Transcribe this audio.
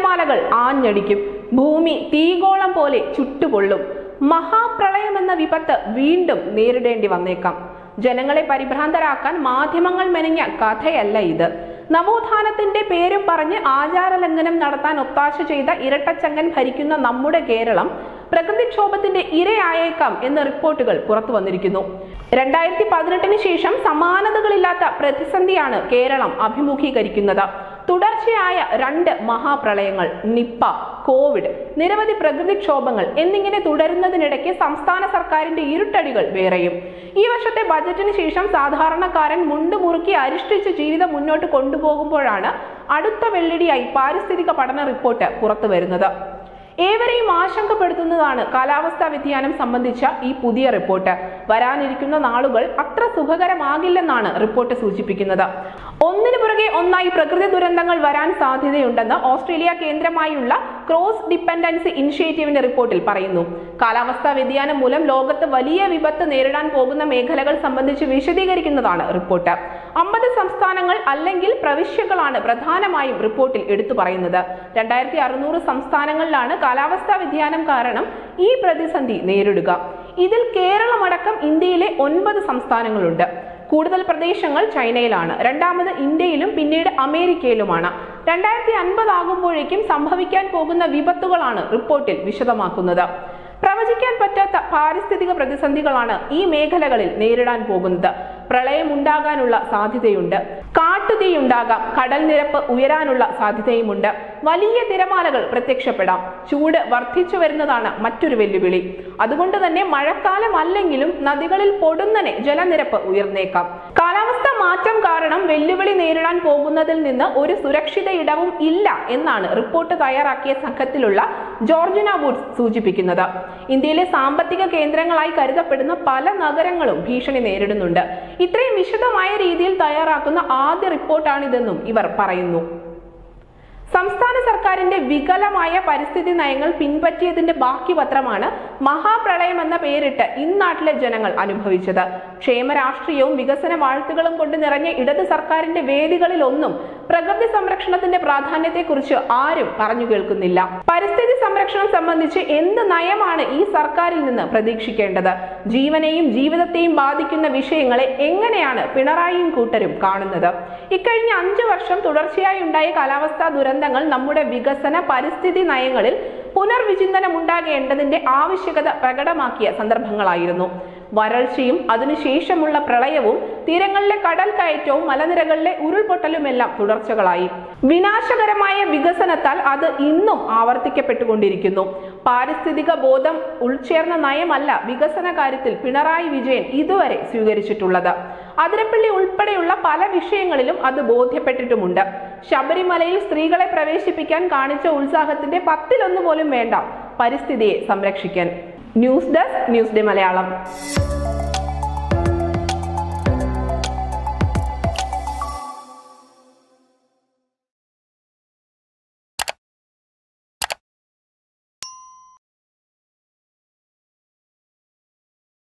തിരമാലകൾ ആഞ്ഞടിക്കും ഭൂമി തീഗോളം പോലെ ചുട്ടുപൊള്ളും മഹാപ്രളയമെന്ന വിപത്ത് വീണ്ടും നേരിടേണ്ടി വന്നേക്കാം ജനങ്ങളെ പരിഭ്രാന്തരാക്കാൻ മാധ്യമങ്ങൾ മെനഞ്ഞ കഥയല്ല ഇത് നവോത്ഥാനത്തിന്റെ പേരും പറഞ്ഞ് ആചാരലംഘനം നടത്താൻ ഒത്താശ ചെയ്ത ഇരട്ടച്ചങ്കൻ ഭരിക്കുന്ന നമ്മുടെ കേരളം പ്രകൃതിക്ഷോഭത്തിന്റെ ഇരയായേക്കാം എന്ന റിപ്പോർട്ടുകൾ പുറത്തു വന്നിരിക്കുന്നു രണ്ടായിരത്തി പതിനെട്ടിന് ശേഷം സമാനതകളില്ലാത്ത പ്രതിസന്ധിയാണ് കേരളം അഭിമുഖീകരിക്കുന്നത് തുടർച്ചയായ രണ്ട് മഹാപ്രളയങ്ങൾ നിപ്പ കോവിഡ് നിരവധി പ്രകൃതിക്ഷോഭങ്ങൾ എന്നിങ്ങനെ തുടരുന്നതിനിടയ്ക്ക് സംസ്ഥാന സർക്കാരിന്റെ ഇരുട്ടടികൾ വേറെയും ഈ വർഷത്തെ ബജറ്റിന് ശേഷം സാധാരണക്കാരൻ മുണ്ട് മുറുക്കി അരിഷ്ടിച്ച് ജീവിതം മുന്നോട്ട് കൊണ്ടുപോകുമ്പോഴാണ് അടുത്ത വെള്ളിടിയായി പാരിസ്ഥിതിക പഠന റിപ്പോർട്ട് പുറത്തു വരുന്നത് ഏവരെയും ആശങ്കപ്പെടുത്തുന്നതാണ് കാലാവസ്ഥാ വ്യതിയാനം സംബന്ധിച്ച ഈ പുതിയ റിപ്പോർട്ട് വരാനിരിക്കുന്ന നാളുകൾ അത്ര സുഖകരമാകില്ലെന്നാണ് റിപ്പോർട്ട് സൂചിപ്പിക്കുന്നത് ഒന്നിനു പുറകെ ഒന്നായി പ്രകൃതി ദുരന്തങ്ങൾ വരാൻ സാധ്യതയുണ്ടെന്ന് ഓസ്ട്രേലിയ കേന്ദ്രമായുള്ള ക്രോസ് ഡിപ്പെൻഡൻസി ഇനിഷ്യേറ്റീവിന്റെ റിപ്പോർട്ടിൽ പറയുന്നു കാലാവസ്ഥാ വ്യതിയാനം മൂലം ലോകത്ത് വലിയ വിപത്ത് നേരിടാൻ പോകുന്ന മേഖലകൾ സംബന്ധിച്ച് വിശദീകരിക്കുന്നതാണ് റിപ്പോർട്ട് അമ്പത് സംസ്ഥാനങ്ങൾ അല്ലെങ്കിൽ പ്രവിശ്യകളാണ് പ്രധാനമായും റിപ്പോർട്ടിൽ എടുത്തു പറയുന്നത് രണ്ടായിരത്തി അറുന്നൂറ് സംസ്ഥാനങ്ങളിലാണ് കാലാവസ്ഥാ വ്യതിയാനം കാരണം ഈ പ്രതിസന്ധി നേരിടുക ഇതിൽ കേരളമടക്കം ഇന്ത്യയിലെ ഒൻപത് സംസ്ഥാനങ്ങളുണ്ട് കൂടുതൽ പ്രദേശങ്ങൾ ചൈനയിലാണ് രണ്ടാമത് ഇന്ത്യയിലും പിന്നീട് അമേരിക്കയിലുമാണ് രണ്ടായിരത്തി അൻപത് ആകുമ്പോഴേക്കും സംഭവിക്കാൻ പോകുന്ന വിപത്തുകളാണ് റിപ്പോർട്ടിൽ വിശദമാക്കുന്നത് പ്രവചിക്കാൻ പറ്റാത്ത പാരിസ്ഥിതിക പ്രതിസന്ധികളാണ് ഈ മേഖലകളിൽ നേരിടാൻ പോകുന്നത് പ്രളയമുണ്ടാകാനുള്ള സാധ്യതയുണ്ട് കാട്ടുതീയുണ്ടാകാം കടൽ നിരപ്പ് ഉയരാനുള്ള സാധ്യതയുമുണ്ട് വലിയ തിരമാലകൾ പ്രത്യക്ഷപ്പെടാം ചൂട് വർദ്ധിച്ചു വരുന്നതാണ് മറ്റൊരു വെല്ലുവിളി അതുകൊണ്ട് തന്നെ മഴക്കാലം അല്ലെങ്കിലും നദികളിൽ പൊടുന്നനെ ജലനിരപ്പ് ഉയർന്നേക്കാം കാലാവസ്ഥ മാറ്റം കാരണം വെല്ലുവിളി നേരിടാൻ പോകുന്നതിൽ നിന്ന് ഒരു സുരക്ഷിത ഇടവും ഇല്ല എന്നാണ് റിപ്പോർട്ട് തയ്യാറാക്കിയ സംഘത്തിലുള്ള ജോർജിന വുഡ്സ് സൂചിപ്പിക്കുന്നത് ഇന്ത്യയിലെ സാമ്പത്തിക കേന്ദ്രങ്ങളായി കരുതപ്പെടുന്ന പല നഗരങ്ങളും ഭീഷണി നേരിടുന്നുണ്ട് ഇത്രയും വിശദമായ രീതിയിൽ തയ്യാറാക്കുന്ന ആദ്യ റിപ്പോർട്ടാണിതെന്നും ഇവർ പറയുന്നു സംസ്ഥാന സർക്കാരിന്റെ വികലമായ പരിസ്ഥിതി നയങ്ങൾ പിൻപറ്റിയതിന്റെ ബാക്കി പത്രമാണ് മഹാപ്രളയം എന്ന പേരിട്ട് ഇന്നാട്ടിലെ ജനങ്ങൾ അനുഭവിച്ചത് ക്ഷേമ രാഷ്ട്രീയവും വികസന വാഴ്ത്തുകളും കൊണ്ട് നിറഞ്ഞ ഇടത് സർക്കാരിന്റെ വേദികളിലൊന്നും പ്രകൃതി സംരക്ഷണത്തിന്റെ പ്രാധാന്യത്തെക്കുറിച്ച് ആരും പറഞ്ഞു കേൾക്കുന്നില്ല പരിസ്ഥിതി സംരക്ഷണം സംബന്ധിച്ച് എന്ത് നയമാണ് ഈ സർക്കാരിൽ നിന്ന് പ്രതീക്ഷിക്കേണ്ടത് ജീവനെയും ജീവിതത്തെയും ബാധിക്കുന്ന വിഷയങ്ങളെ എങ്ങനെയാണ് പിണറായിയും കൂട്ടരും കാണുന്നത് ഇക്കഴിഞ്ഞ അഞ്ചു വർഷം തുടർച്ചയായി ഉണ്ടായ കാലാവസ്ഥാ ദുരന്തങ്ങൾ നമ്മുടെ വികസന പരിസ്ഥിതി നയങ്ങളിൽ പുനർവിചിന്തനം ഉണ്ടാകേണ്ടതിന്റെ ആവശ്യകത പ്രകടമാക്കിയ സന്ദർഭങ്ങളായിരുന്നു വരൾച്ചയും അതിനുശേഷമുള്ള പ്രളയവും തീരങ്ങളിലെ കടൽ കയറ്റവും മലനിരകളിലെ ഉരുൾപൊട്ടലുമെല്ലാം തുടർച്ചകളായി വിനാശകരമായ വികസനത്താൽ അത് ഇന്നും ആവർത്തിക്കപ്പെട്ടുകൊണ്ടിരിക്കുന്നു പാരിസ്ഥിതിക ബോധം ഉൾച്ചേർന്ന നയമല്ല വികസന കാര്യത്തിൽ പിണറായി വിജയൻ ഇതുവരെ സ്വീകരിച്ചിട്ടുള്ളത് അതിരപ്പള്ളി ഉൾപ്പെടെയുള്ള പല വിഷയങ്ങളിലും അത് ബോധ്യപ്പെട്ടിട്ടുമുണ്ട് ശബരിമലയിൽ സ്ത്രീകളെ പ്രവേശിപ്പിക്കാൻ കാണിച്ച ഉത്സാഹത്തിന്റെ പത്തിലൊന്ന് പോലും വേണ്ട പരിസ്ഥിതിയെ സംരക്ഷിക്കാൻ news desk news day Malayalam